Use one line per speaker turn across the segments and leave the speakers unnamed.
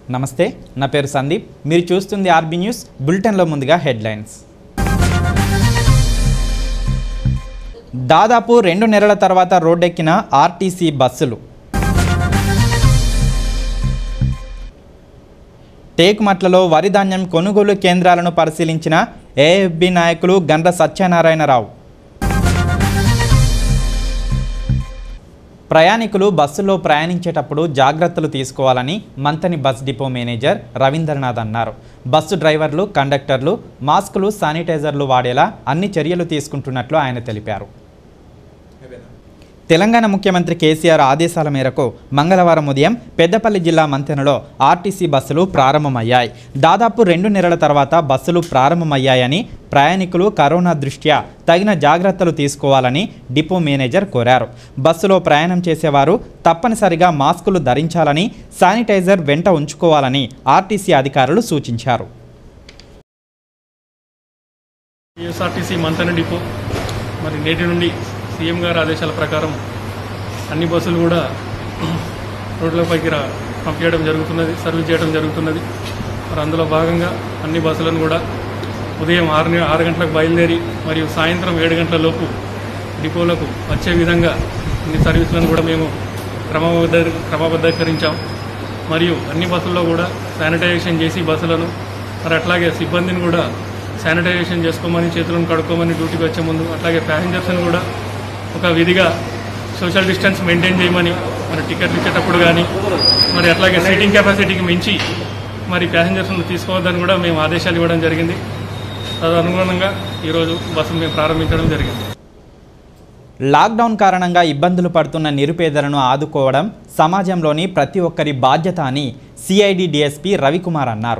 నమస్తే నా పేరు సందీప్ మీరు చూస్తుంది ఆర్బీ న్యూస్ బులెటిన్లో ముందుగా హెడ్లైన్స్ దాదాపు రెండు నెలల తర్వాత రోడ్డెక్కిన ఆర్టీసీ బస్సులు టేకుమట్లలో వరి ధాన్యం కొనుగోలు కేంద్రాలను పరిశీలించిన ఏఎఫ్బి నాయకులు గండ్ర సత్యనారాయణరావు ప్రయాణికులు బస్సులో ప్రయాణించేటప్పుడు జాగ్రత్తలు తీసుకోవాలని మంతని బస్ డిపో మేనేజర్ రవీంద్రనాథ్ అన్నారు బస్సు డ్రైవర్లు కండక్టర్లు మాస్కులు శానిటైజర్లు వాడేలా అన్ని చర్యలు తీసుకుంటున్నట్లు ఆయన తెలిపారు తెలంగాణ ముఖ్యమంత్రి కేసీఆర్ ఆదేశాల మేరకు మంగళవారం ఉదయం పెద్దపల్లి జిల్లా మంతెనలో ఆర్టీసీ బస్సులు ప్రారంభమయ్యాయి దాదాపు రెండు నెలల తర్వాత బస్సులు ప్రారంభమయ్యాయని ప్రయాణికులు కరోనా దృష్ట్యా తగిన జాగ్రత్తలు తీసుకోవాలని డిపో మేనేజర్ కోరారు బస్సులో ప్రయాణం చేసేవారు తప్పనిసరిగా మాస్కులు ధరించాలని శానిటైజర్ వెంట ఉంచుకోవాలని ఆర్టీసీ అధికారులు సూచించారు
టీఎస్ఆర్టీసీ మంతన డిపో మరి నేటి నుండి సీఎం గారి ఆదేశాల ప్రకారం అన్ని బస్సులు కూడా రోడ్లపైకి రా పంపించడం జరుగుతున్నది సర్వీస్ చేయడం జరుగుతున్నది మరి అందులో భాగంగా అన్ని బస్సులను కూడా ఉదయం ఆరు ని- ఆరు గంటలకు బయలుదేరి మరియు సాయంత్రం ఏడు గంటల లోపు డిపోలకు వచ్చే విధంగా అన్ని సర్వీసులను కూడా మేము క్రమబద్ధ క్రమబద్ధీకరించాం మరియు అన్ని బస్సుల్లో కూడా శానిటైజేషన్ చేసి బస్సులను మరి అట్లాగే సిబ్బందిని కూడా శానిటైజేషన్ చేసుకోమని చేతులను కడుక్కోమని డ్యూటీకి వచ్చే ముందు అట్లాగే ప్యాసింజర్స్ని కూడా ఒక విధిగా సోషల్ డిస్టెన్స్ మెయింటైన్ చేయమని మరి టికెట్లు ఇచ్చేటప్పుడు కానీ మరి అట్లాగే సీటింగ్ కెపాసిటీకి మించి మరి ప్యాసింజర్స్ను తీసుకోవద్దని కూడా మేము ఆదేశాలు ఇవ్వడం జరిగింది తదనుగుణంగా ఈరోజు బస్సును మేము ప్రారంభించడం జరిగింది
లాక్డౌన్ కారణంగా ఇబ్బందులు పడుతున్న నిరుపేదలను ఆదుకోవడం సమాజంలోని ప్రతి ఒక్కరి బాధ్యత అని సిఐడి డిఎస్పి రవికుమార్ అన్నారు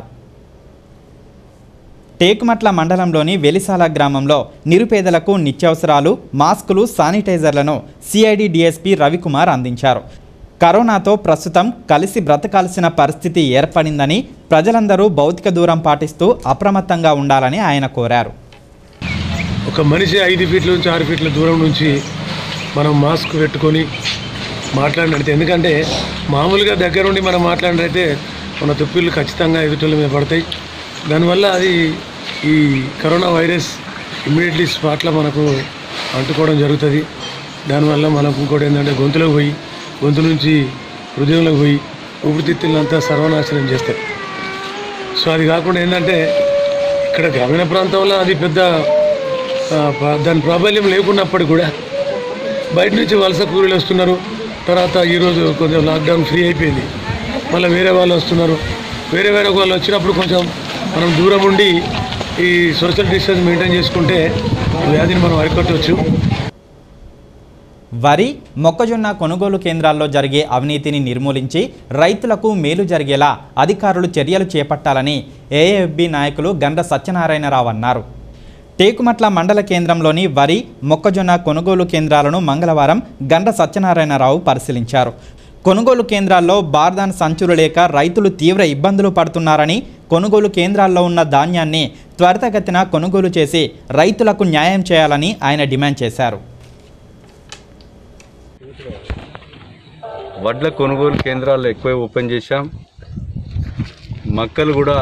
టేకుమట్ల మండలంలోని వెలిసాల గ్రామంలో నిరుపేదలకు నిత్యావసరాలు మాస్కులు శానిటైజర్లను సిఐడి డిఎస్పి రవికుమార్ అందించారు కరోనాతో ప్రస్తుతం కలిసి బ్రతకాల్సిన పరిస్థితి ఏర్పడిందని ప్రజలందరూ భౌతిక దూరం పాటిస్తూ అప్రమత్తంగా ఉండాలని ఆయన కోరారు
ఒక మనిషి ఐదు ఫీట్ల నుంచి ఆరు ఫీట్ల దూరం నుంచి మనం మాస్క్ పెట్టుకొని మాట్లాడినట్టు ఎందుకంటే మామూలుగా దగ్గరుండి మనం మాట్లాడినైతే మన తుప్పిళ్ళు ఖచ్చితంగా ఎదుటోళ్ళ మీద పడతాయి దానివల్ల అది ఈ కరోనా వైరస్ ఇమ్మీడియట్లీ స్పాట్లో మనకు అంటుకోవడం జరుగుతుంది దానివల్ల మనకు ఇంకోటి ఏంటంటే గొంతులోకి పోయి గొంతు నుంచి హృదయంలోకి పోయి ఊపిరితిత్తులంతా సర్వనాశనం చేస్తాయి సో అది కాకుండా ఏంటంటే ఇక్కడ గ్రామీణ ప్రాంతంలో అది పెద్ద ఆ, ప- దాని ప్రాబల్యం లేకున్నప్పటికీ కూడా బయట నుంచి వలస కూలీలు వస్తున్నారు తర్వాత ఈరోజు కొంచెం లాక్డౌన్ ఫ్రీ అయిపోయింది మళ్ళీ వేరే వాళ్ళు వస్తున్నారు వేరే వేరే వాళ్ళు వచ్చినప్పుడు కొంచెం మనం దూరం ఉండి ఈ సోషల్ డిస్టెన్స్ మెయింటైన్ చేసుకుంటే ఈ వ్యాధిని మనం అరికట్టవచ్చు
వరి మొక్కజొన్న కొనుగోలు కేంద్రాల్లో జరిగే అవినీతిని నిర్మూలించి రైతులకు మేలు జరిగేలా అధికారులు చర్యలు చేపట్టాలని ఏఎఫ్బి నాయకులు గండ్ర సత్యనారాయణరావు అన్నారు టేకుమట్ల మండల కేంద్రంలోని వరి మొక్కజొన్న కొనుగోలు కేంద్రాలను మంగళవారం గండ్ర సత్యనారాయణరావు పరిశీలించారు కొనుగోలు కేంద్రాల్లో బార్దాన్ సంచులు లేక రైతులు తీవ్ర ఇబ్బందులు పడుతున్నారని కొనుగోలు కేంద్రాల్లో ఉన్న ధాన్యాన్ని త్వరితగతిన కొనుగోలు చేసి రైతులకు న్యాయం చేయాలని ఆయన డిమాండ్ చేశారు
వడ్ల కొనుగోలు కేంద్రాలు ఎక్కువ ఓపెన్ చేశాం మక్కలు కూడా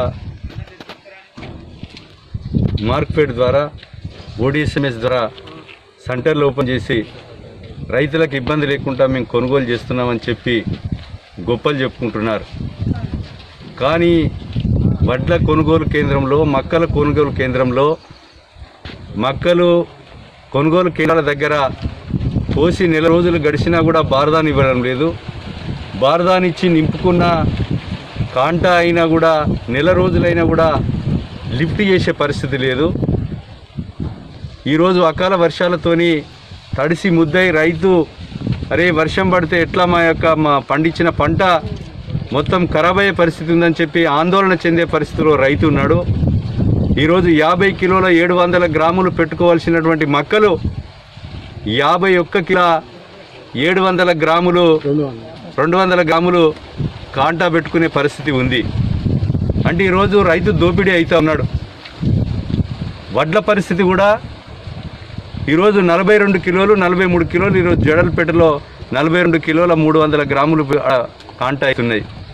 మార్క్ఫెడ్ ద్వారా ఓడిఎస్ఎంఎస్ ద్వారా సెంటర్లు ఓపెన్ చేసి రైతులకు ఇబ్బంది లేకుండా మేము కొనుగోలు చేస్తున్నామని చెప్పి గొప్పలు చెప్పుకుంటున్నారు కానీ వడ్ల కొనుగోలు కేంద్రంలో మక్కల కొనుగోలు కేంద్రంలో మక్కలు కొనుగోలు కేంద్రాల దగ్గర పోసి నెల రోజులు గడిచినా కూడా బారదాని ఇవ్వడం లేదు బారదాని ఇచ్చి నింపుకున్న కాంటా అయినా కూడా నెల రోజులైనా కూడా లిఫ్ట్ చేసే పరిస్థితి లేదు ఈరోజు అకాల వర్షాలతోని తడిసి ముద్దై రైతు అరే వర్షం పడితే ఎట్లా మా యొక్క మా పండించిన పంట మొత్తం ఖరాబ్ అయ్యే పరిస్థితి ఉందని చెప్పి ఆందోళన చెందే పరిస్థితిలో రైతు ఉన్నాడు ఈరోజు యాభై కిలోల ఏడు వందల గ్రాములు పెట్టుకోవాల్సినటువంటి మక్కలు యాభై ఒక్క కిలో ఏడు వందల గ్రాములు రెండు వందల గ్రాములు కాంటా పెట్టుకునే పరిస్థితి ఉంది అంటే ఈరోజు రైతు దోపిడీ అవుతా ఉన్నాడు వడ్ల పరిస్థితి కూడా ఈరోజు నలభై రెండు కిలోలు నలభై మూడు కిలోలు ఈరోజు జడలపేటలో నలభై రెండు కిలోల మూడు వందల గ్రాములు ఆ, కాంటా అవుతున్నాయి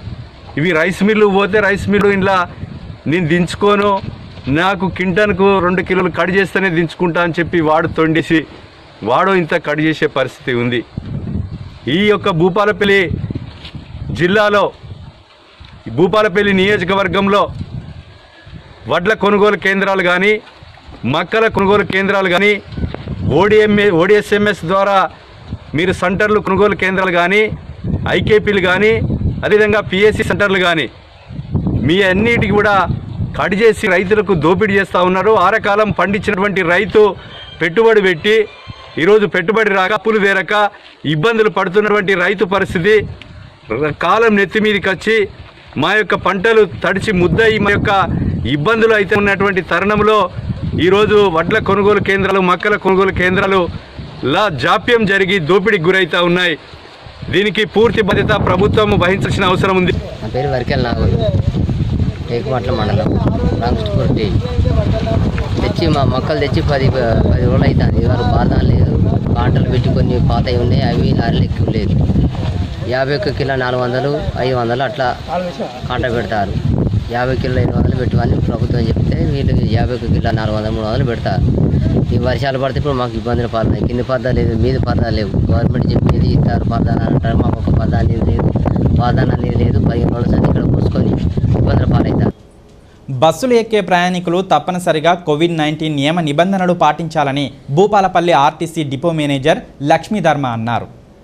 ఇవి రైస్ మిల్లు పోతే రైస్ మిల్లు ఇంట్లో నేను దించుకోను నాకు కింటన్కు రెండు కిలోలు కట్ చేస్తేనే దించుకుంటా అని చెప్పి వాడు తొండేసి వాడు ఇంత కట్ చేసే పరిస్థితి ఉంది ఈ యొక్క భూపాలపల్లి జిల్లాలో ఈ భూపాలపల్లి నియోజకవర్గంలో వడ్ల కొనుగోలు కేంద్రాలు కానీ మక్కల కొనుగోలు కేంద్రాలు కానీ ఓడిఎంఏ ఓడిఎస్ఎంఎస్ ద్వారా మీరు సెంటర్లు కొనుగోలు కేంద్రాలు కానీ ఐకేపీలు కానీ అదేవిధంగా పిఎస్సి సెంటర్లు కానీ మీ అన్నిటికి కూడా కట్ చేసి రైతులకు దోపిడీ చేస్తూ ఉన్నారు ఆరకాలం పండించినటువంటి రైతు పెట్టుబడి పెట్టి ఈరోజు పెట్టుబడి రాక అప్పులు తీరక ఇబ్బందులు పడుతున్నటువంటి రైతు పరిస్థితి ర- కాలం నెత్తి మీదకి వచ్చి మా యొక్క పంటలు తడిచి ముద్దయి మా యొక్క ఇబ్బందులు అయితే ఉన్నటువంటి తరుణంలో ఈరోజు వడ్ల కొనుగోలు కేంద్రాలు మక్కల కొనుగోలు కేంద్రాలు లా జాప్యం జరిగి దోపిడీకి గురవుతూ ఉన్నాయి దీనికి పూర్తి బాధ్యత ప్రభుత్వం వహించాల్సిన అవసరం ఉంది
నా పేరు వరికెల్ నాగోలు టేకుమట్ల మండలం రామకృష్ణపూర్ టీ తెచ్చి మా మొక్కలు తెచ్చి పది పది రోజులు అవుతుంది ఇవాళ బాధ లేదు కాంటలు పెట్టి కొన్ని పాతవి ఉన్నాయి అవి లారీలు ఎక్కువ లేదు యాభై ఒక్క కిలో నాలుగు వందలు ఐదు వందలు అట్లా కాంట పెడతారు యాభై కిలో ఐదు వందలు పెట్టమని ప్రభుత్వం చెప్తే వీళ్ళు యాభై ఒక్క కిలో నాలుగు వందలు మూడు వందలు పెడతారు ఈ వర్షాలు పడితే ఇప్పుడు మాకు ఇబ్బందులు పడుతున్నాయి కింది పర్దా లేదు మీద పర్దా లేవు గవర్నమెంట్ చెప్పేది ఇస్తారు పర్దాలు అని అంటారు మాకు ఒక పర్దా అనేది లేదు పాదాన అనేది లేదు పదిహేను రోజులు సరే ఇక్కడ కూర్చుకొని ఇబ్బందులు పాలవుతారు
బస్సులు ఎక్కే ప్రయాణికులు తప్పనిసరిగా కోవిడ్ నైన్టీన్ నియమ నిబంధనలు పాటించాలని Bhupalpalli RTC depot manager Lakshmidharma అన్నారు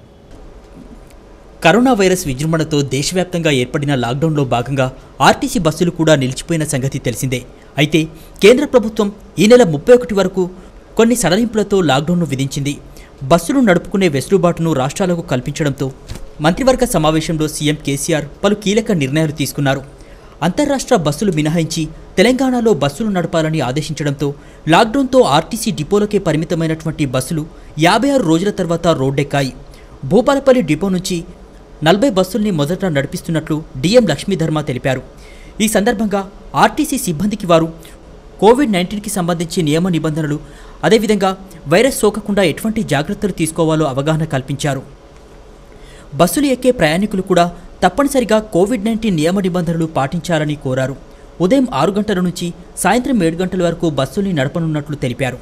కరోనా వైరస్ విజృంభణతో దేశవ్యాప్తంగా ఏర్పడిన లాక్డౌన్లో భాగంగా ఆర్టీసీ బస్సులు కూడా నిలిచిపోయిన సంగతి తెలిసిందే అయితే కేంద్ర ప్రభుత్వం ఈ నెల ముప్పై ఒకటి వరకు కొన్ని సడలింపులతో లాక్డౌన్ను విధించింది బస్సులు నడుపుకునే వెసులుబాటును రాష్ట్రాలకు కల్పించడంతో మంత్రివర్గ సమావేశంలో సీఎం కేసీఆర్ పలు కీలక నిర్ణయాలు తీసుకున్నారు అంతర్రాష్ట్ర బస్సులు మినహాయించి తెలంగాణలో బస్సులు నడపాలని ఆదేశించడంతో లాక్డౌన్తో ఆర్టీసీ డిపోలకే పరిమితమైనటువంటి బస్సులు యాభై ఆరు రోజుల తర్వాత రోడ్డెక్కాయి భూపాలపల్లి డిపో నుంచి నలభై బస్సుల్ని మొదట నడిపిస్తున్నట్లు డిఎం లక్ష్మీధర్మ తెలిపారు ఈ సందర్భంగా ఆర్టీసీ సిబ్బందికి వారు కోవిడ్ నైన్టీన్కి సంబంధించి నియమ నిబంధనలు అదేవిధంగా వైరస్ సోకకుండా ఎటువంటి జాగ్రత్తలు తీసుకోవాలో అవగాహన కల్పించారు బస్సులు ఎక్కే ప్రయాణికులు కూడా తప్పనిసరిగా కోవిడ్ నైన్టీన్ నియమ నిబంధనలు పాటించాలని కోరారు ఉదయం ఆరు గంటల నుంచి సాయంత్రం ఏడు గంటల వరకు బస్సుల్ని నడపనున్నట్లు తెలిపారు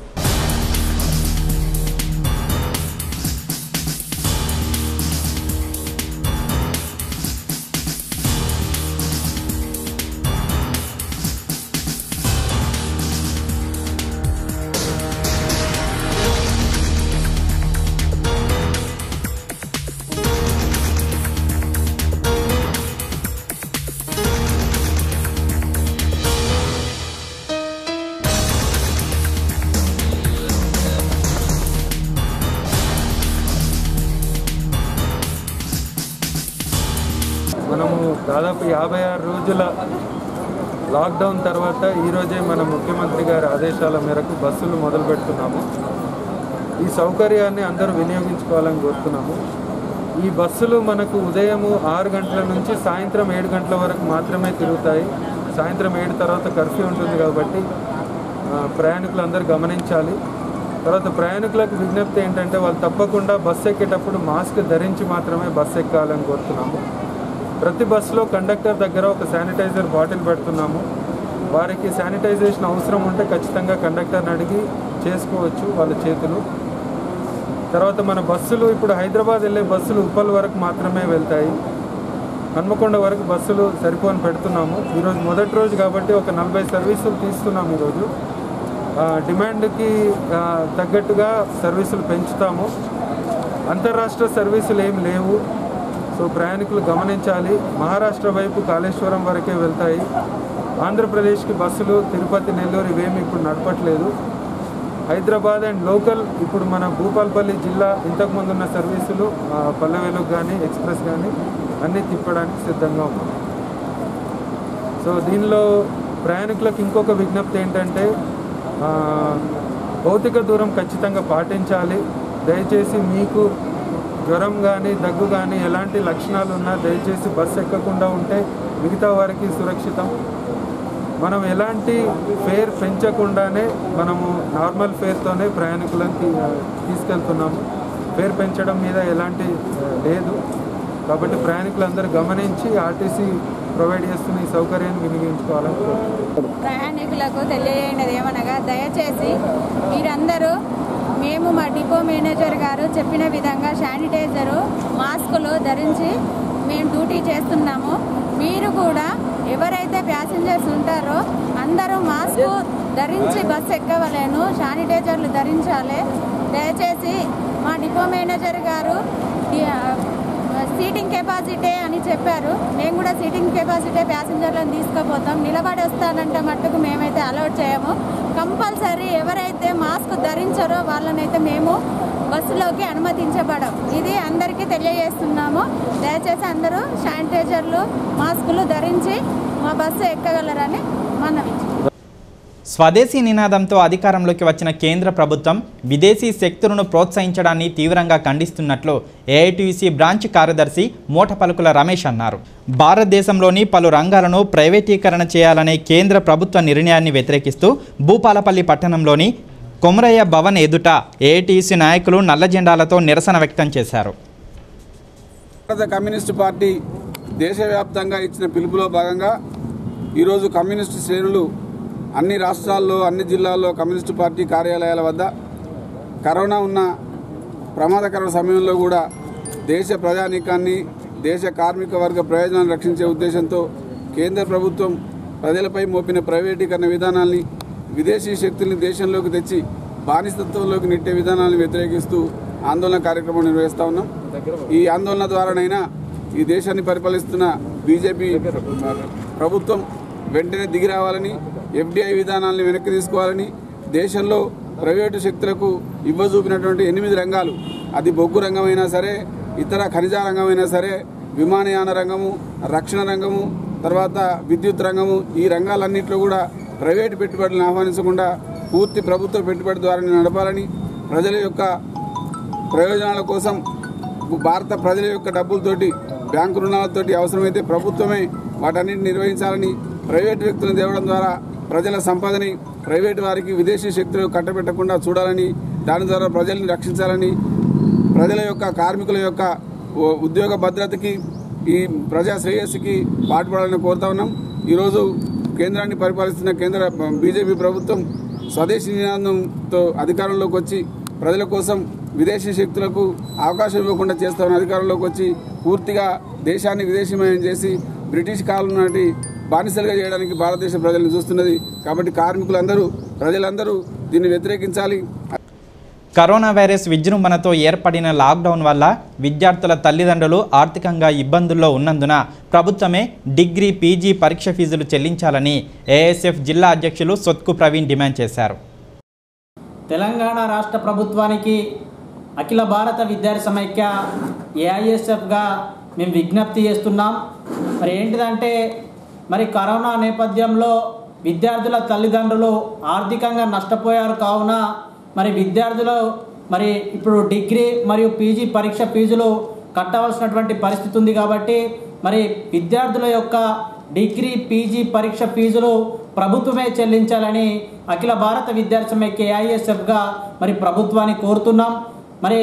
మనము దాదాపు యాభై ఆరు రోజుల లాక్డౌన్ తర్వాత ఈరోజే మన ముఖ్యమంత్రి గారి ఆదేశాల మేరకు బస్సులు మొదలు పెడుతున్నాము ఈ సౌకర్యాన్ని అందరూ వినియోగించుకోవాలని కోరుతున్నాము ఈ బస్సులు మనకు ఉదయం ఆరు గంటల నుంచి సాయంత్రం ఏడు గంటల వరకు మాత్రమే తిరుగుతాయి సాయంత్రం ఏడు తర్వాత కర్ఫ్యూ ఉంటుంది కాబట్టి ఆ, ప్రయాణికులు అందరూ గమనించాలి తర్వాత ప్రయాణికులకు విజ్ఞప్తి ఏంటంటే వాళ్ళు తప్పకుండా బస్సు ఎక్కేటప్పుడు మాస్క్ ధరించి మాత్రమే బస్సు ఎక్కాలని కోరుతున్నాము ప్రతి బస్సులో కండక్టర్ దగ్గర ఒక శానిటైజర్ బాటిల్ పెడుతున్నాము వారికి శానిటైజేషన్ అవసరం ఉంటే ఖచ్చితంగా కండక్టర్ని అడిగి చేసుకోవచ్చు వాళ్ళ చేతులు తర్వాత మన బస్సులు ఇప్పుడు హైదరాబాద్ వెళ్ళే బస్సులు ఉప్పల్ వరకు మాత్రమే వెళ్తాయి హన్మకొండ వరకు బస్సులు సరిపోని పెడుతున్నాము ఈరోజు మొదటి రోజు కాబట్టి ఒక నలభై సర్వీసులు తీస్తున్నాము ఈరోజు ఆ, డిమాండ్కి ఆ, తగ్గట్టుగా సర్వీసులు పెంచుతాము అంతర్రాష్ట్ర సర్వీసులు ఏం లేవు సో ప్రయాణికులు గమనించాలి మహారాష్ట్ర వైపు కాళేశ్వరం వరకే వెళ్తాయి ఆంధ్రప్రదేశ్కి బస్సులు తిరుపతి నెల్లూరు ఇవేమి ఇప్పుడు నడపట్లేదు హైదరాబాద్ అండ్ లోకల్ ఇప్పుడు మన భూపాల్పల్లి జిల్లా ఇంతకుముందు ఉన్న సర్వీసులు ఆ, పల్లెవేలుకు కానీ ఎక్స్ప్రెస్ కానీ అన్నీ తిప్పడానికి సిద్ధంగా ఉన్నాం సో దీనిలో ప్రయాణికులకు ఇంకొక విజ్ఞప్తి ఏంటంటే ఆ, భౌతిక దూరం ఖచ్చితంగా పాటించాలి దయచేసి మీకు జ్వరం కానీ దగ్గు కానీ ఎలాంటి లక్షణాలు ఉన్నా దయచేసి బస్సు ఎక్కకుండా ఉంటే మిగతా వారికి సురక్షితం మనం ఎలాంటి ఫేర్ పెంచకుండానే మనము నార్మల్ ఫేర్తోనే ప్రయాణికులను తీ- తీసుకెళ్తున్నాము ఫేర్ పెంచడం మీద ఎలాంటి ఆ, లేదు కాబట్టి ప్రయాణికులందరూ గమనించి ఆర్టీసీ ప్రొవైడ్ చేస్తున్న ఈ సౌకర్యాన్ని వినియోగించుకోవాలని కోరుతున్నాను
ప్రయాణికులకు తెలియజేయనది ఏమనగా దయచేసి మీరందరూ మేము మా డిపో మేనేజర్ గారు చెప్పిన విధంగా శానిటైజరు మాస్కులు ధరించి మేము డ్యూటీ చేస్తున్నాము మీరు కూడా ఎవరైతే ప్యాసింజర్స్ ఉంటారో అందరూ మాస్క్ ధరించి బస్సు ఎక్కవలేను శానిటైజర్లు ధరించాలి దయచేసి మా డిపో మేనేజర్ గారు డి- సీటింగ్ కెపాసిటీ అని చెప్పారు మేము కూడా సీటింగ్ కెపాసిటీ ప్యాసింజర్లను తీసుకుపోతాం నిలబడి వస్తానంటే మట్టుకు మేమైతే అలౌట్ చేయము కంపల్సరీ ఎవరైతే మాస్క్ ధరించారో వాళ్ళనైతే మేము బస్సులోకి అనుమతించబడం ఇది అందరికీ తెలియజేస్తున్నాము దయచేసి అందరూ శానిటైజర్లు మాస్కులు ధరించి మా బస్సు ఎక్కగలరని మనవి
స్వదేశీ నినాదంతో అధికారంలోకి వచ్చిన కేంద్ర ప్రభుత్వం విదేశీ శక్తులను ప్రోత్సహించడాన్ని తీవ్రంగా ఖండిస్తున్నట్లు ఏఐటీసీ బ్రాంచ్ కార్యదర్శి మూటపలుకుల రమేష్ అన్నారు భారతదేశంలోని పలు రంగాలను ప్రైవేటీకరణ చేయాలనే కేంద్ర ప్రభుత్వ నిర్ణయాన్ని వ్యతిరేకిస్తూ భూపాలపల్లి పట్టణంలోని కొమరయ్య భవన్ ఎదుట ఏఐటీసీ నాయకులు నల్ల జెండాలతో నిరసన వ్యక్తం చేశారు
భారత కమ్యూనిస్టు పార్టీ దేశవ్యాప్తంగా ఇచ్చిన పిలుపులో భాగంగా ఈరోజు కమ్యూనిస్టు శ్రేణులు అన్ని రాష్ట్రాల్లో అన్ని జిల్లాల్లో కమ్యూనిస్టు పార్టీ కార్యాలయాల వద్ద కరోనా ఉన్న ప్రమాదకర సమయంలో కూడా దేశ ప్రజానీకాన్ని దేశ కార్మిక వర్గ ప్రయోజనాలను రక్షించే ఉద్దేశంతో కేంద్ర ప్రభుత్వం ప్రజలపై మోపిన ప్రైవేటీకరణ విధానాల్ని విదేశీ శక్తుల్ని దేశంలోకి తెచ్చి బానిసత్వంలోకి నెట్టే విధానాలను వ్యతిరేకిస్తూ ఆందోళన కార్యక్రమం నిర్వహిస్తా ఉన్నాం ఈ ఆందోళన ద్వారానైనా ఈ దేశాన్ని పరిపాలిస్తున్న బీజేపీ ప్రభుత్వం వెంటనే దిగి రావాలని ఎఫ్డీఐ విధానాలను వెనక్కి తీసుకోవాలని దేశంలో ప్రైవేటు శక్తులకు ఇవ్వజూపినటువంటి ఎనిమిది రంగాలు అది బొగ్గు రంగమైనా సరే ఇతర ఖనిజ రంగమైనా సరే విమానయాన రంగము రక్షణ రంగము తర్వాత విద్యుత్ రంగము ఈ రంగాలన్నింటిలో కూడా ప్రైవేటు పెట్టుబడులను ఆహ్వానించకుండా పూర్తి ప్రభుత్వ పెట్టుబడి ద్వారా నడపాలని ప్రజల యొక్క ప్రయోజనాల కోసం భారత ప్రజల యొక్క డబ్బులతోటి బ్యాంకు రుణాలతోటి అవసరమైతే ప్రభుత్వమే వాటన్నిటిని నిర్వహించాలని ప్రైవేటు వ్యక్తులను తేవడం ద్వారా ప్రజల సంపదని ప్రైవేటు వారికి విదేశీ శక్తులు కట్టబెట్టకుండా చూడాలని దాని ద్వారా ప్రజల్ని రక్షించాలని ప్రజల యొక్క కార్మికుల యొక్క ఉ- ఉద్యోగ భద్రతకి ఈ ప్రజా శ్రేయస్సుకి పాటుపడాలని కోరుతా ఉన్నాం ఈరోజు కేంద్రాన్ని పరిపాలిస్తున్న కేంద్ర బీజేపీ ప్రభుత్వం స్వదేశీ నినాదంతో అధికారంలోకి వచ్చి ప్రజల కోసం విదేశీ శక్తులకు అవకాశం ఇవ్వకుండా చేస్తున్న అధికారంలోకి వచ్చి పూర్తిగా దేశాన్ని విదేశీమయం చేసి బ్రిటిష్ కాలం నాటి బానిసలుగా చేయడానికి భారతదేశ ప్రజలను చూస్తున్నది కాబట్టి కార్మికులందరూ ప్రజలందరూ దీన్ని వ్యతిరేకించాలి
కరోనా వైరస్ విజృంభణతో ఏర్పడిన లాక్డౌన్ వల్ల విద్యార్థుల తల్లిదండ్రులు ఆర్థికంగా ఇబ్బందుల్లో ఉన్నందున ప్రభుత్వమే డిగ్రీ పీజీ పరీక్ష ఫీజులు చెల్లించాలని ఏఎస్ఎఫ్ జిల్లా అధ్యక్షులు సొత్కు ప్రవీణ్ డిమాండ్ చేశారు
తెలంగాణ రాష్ట్ర ప్రభుత్వానికి అఖిల భారత విద్యార్థి సమైక్య ఏఐఎస్ఎఫ్గా మేము విజ్ఞప్తి చేస్తున్నాం మరి ఏంటిదంటే మరి కరోనా నేపథ్యంలో విద్యార్థుల తల్లిదండ్రులు ఆర్థికంగా నష్టపోయారు కావున మరి విద్యార్థులు మరి ఇప్పుడు డిగ్రీ మరియు పీజీ పరీక్ష ఫీజులు కట్టవలసినటువంటి పరిస్థితి ఉంది కాబట్టి మరి విద్యార్థుల యొక్క డిగ్రీ పీజీ పరీక్ష ఫీజులు ప్రభుత్వమే చెల్లించాలని అఖిల భారత విద్యార్థి సమైక్య ఏఐఎస్ఎఫ్గా మరి ప్రభుత్వాన్ని కోరుతున్నాం మరి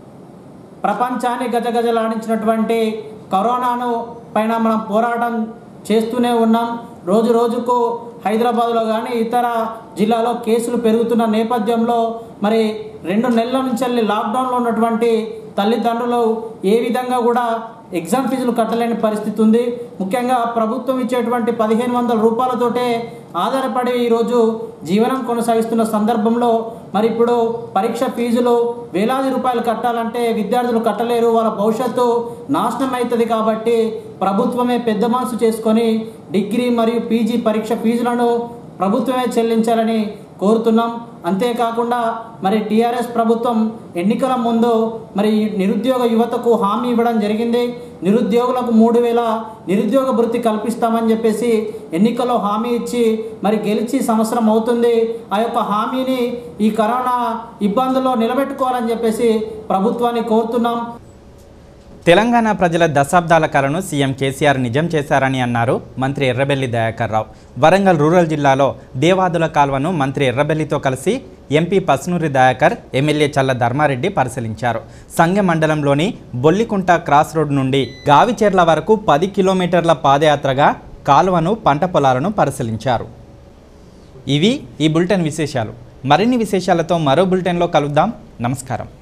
ప్రపంచాన్ని గజగజలాడించినటువంటి కరోనాను పైన మనం పోరాటం చేస్తూనే ఉన్నాం రోజు రోజుకు హైదరాబాద్లో కానీ ఇతర జిల్లాలో కేసులు పెరుగుతున్న నేపథ్యంలో మరి రెండు నెలల నుంచి వెళ్ళి లాక్డౌన్లో ఉన్నటువంటి తల్లిదండ్రులు ఏ విధంగా కూడా ఎగ్జామ్ ఫీజులు కట్టలేని పరిస్థితి ఉంది ముఖ్యంగా ప్రభుత్వం ఇచ్చేటువంటి పదిహేను వందల రూపాయలతోటే ఆధారపడి ఈరోజు జీవనం కొనసాగిస్తున్న సందర్భంలో మరి ఇప్పుడు పరీక్ష ఫీజులు వేలాది రూపాయలు కట్టాలంటే విద్యార్థులు కట్టలేరు వాళ్ళ భవిష్యత్తు నాశనం అవుతుంది కాబట్టి ప్రభుత్వమే పెద్ద మనసు చేసుకొని డిగ్రీ మరియు పీజీ పరీక్ష ఫీజులను ప్రభుత్వమే చెల్లించాలని కోరుతున్నాం అంతేకాకుండా మరి టీఆర్ఎస్ ప్రభుత్వం ఎన్నికల ముందు మరి నిరుద్యోగ యువతకు హామీ ఇవ్వడం జరిగింది నిరుద్యోగులకు మూడు వేల నిరుద్యోగ వృత్తి కల్పిస్తామని చెప్పేసి ఎన్నికల్లో హామీ ఇచ్చి మరి గెలిచి సంవత్సరం అవుతుంది ఆ యొక్క హామీని ఈ కరోనా ఇబ్బందుల్లో నిలబెట్టుకోవాలని చెప్పేసి ప్రభుత్వాన్ని కోరుతున్నాం
తెలంగాణ ప్రజల దశాబ్దాల కలను సీఎం కేసీఆర్ నిజం చేశారని అన్నారు మంత్రి ఎర్రబెల్లి దయాకర్ రావు వరంగల్ రూరల్ జిల్లాలో దేవాదుల కాల్వను మంత్రి ఎర్రబెల్లితో కలిసి ఎంపీ పసునూరి దయాకర్ ఎమ్మెల్యే చల్ల ధర్మారెడ్డి పరిశీలించారు సంగె మండలంలోని బొల్లికుంట క్రాస్ రోడ్ నుండి గావిచెర్ల వరకు పది కిలోమీటర్ల పాదయాత్రగా కాలువను పంట పొలాలను పరిశీలించారు ఇవి ఈ బులెటిన్ విశేషాలు మరిన్ని విశేషాలతో మరో బులెటిన్లో కలుద్దాం నమస్కారం